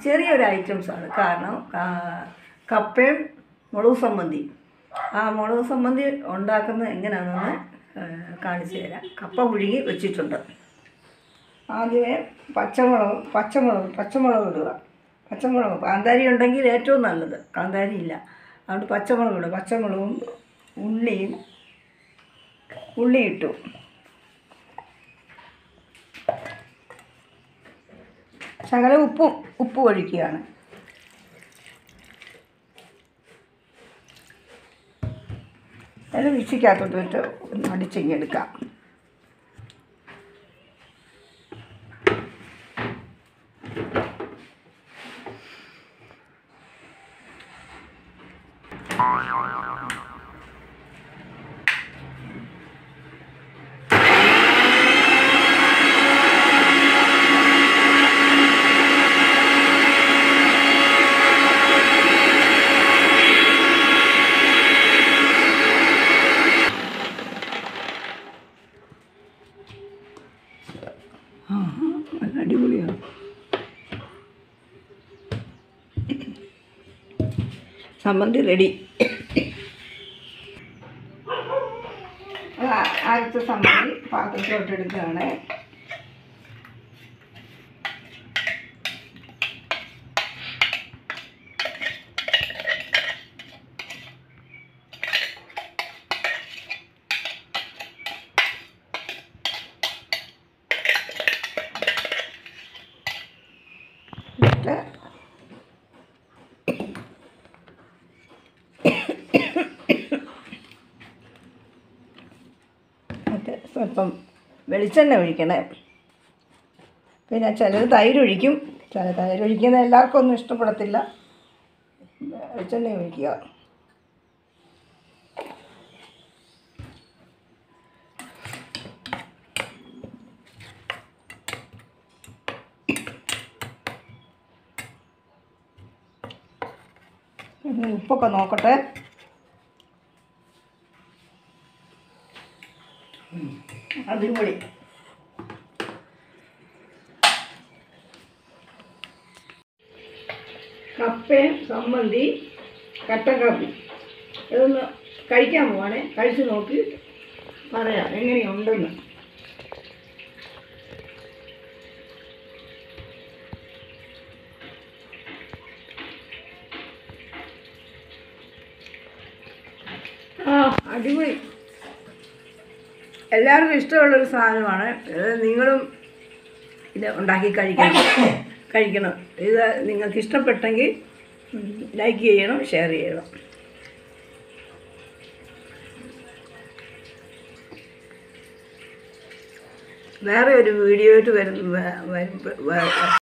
ചെറിയൊരു ഐറ്റംസാണ് കാരണം ആ, കപ്പയും മുളക് സംബന്ധി ആ മുളക് സംബന്ധി ഉണ്ടാക്കുന്നത് എങ്ങനെയാണെന്ന് ആ, കാണിച്ചു തരാം കപ്പ പുഴുങ്ങി വെച്ചിട്ടുണ്ട് ആദ്യമേ പച്ചമുളക് പച്ചമുളക് പച്ചമുളക് ഇടുക പച്ചമുളക് കാന്താരി ഉണ്ടെങ്കിൽ ഏറ്റവും നല്ലത് കാന്താരി ഇല്ല അതുകൊണ്ട് പച്ചമുളക് ഇടുക പച്ചമുളകും ഉള്ളിയും ഉള്ളി ഇട്ടു ശകലം ഉപ്പും ഉപ്പ് ഒഴിക്കുകയാണ് അത് മിക്സിക്കകത്തോട്ട് ഇട്ട് ഒന്ന് അടിച്ചിങ്ങെടുക്കാം നല്ല അടിപൊളിയാണ് സമ്മന്തി റെഡി ആദ്യത്തെ സമ്മന്തി പാത്രത്തിലോട്ട് എടുക്കുകയാണ് എന്നിട്ട് എന്നിട്ട് സ്വല്പം വെളിച്ചെണ്ണ ഒഴിക്കണേ പിന്നെ ചിലർ തൈര് ഒഴിക്കും ചില തൈര് ഒഴിക്കുന്നത് എല്ലാവർക്കും ഒന്നും ഇഷ്ടപ്പെടത്തില്ല വെളിച്ചെണ്ണ ഒഴിക്കുക ഇനി ഉപ്പൊക്കെ നോക്കട്ടെ അടിപൊളി കപ്പയും സമ്മന്തി കട്ടൻ കാപ്പി ഇതൊന്ന് കഴിക്കാൻ പോവാണേ കഴിച്ച് നോക്കി പറയാം എങ്ങനെയുണ്ടെന്ന് ആ അടിപൊളി എല്ലാവർക്കും ഇഷ്ടമുള്ളൊരു സാധനമാണ് ഇത് നിങ്ങളും ഇത് ഉണ്ടാക്കി കഴിക്കണം കഴിക്കണം ഇത് നിങ്ങൾക്ക് ഇഷ്ടപ്പെട്ടെങ്കിൽ ലൈക്ക് ചെയ്യണം ഷെയർ ചെയ്യണം വേറെ ഒരു വീഡിയോ ആയിട്ട് വരുന്ന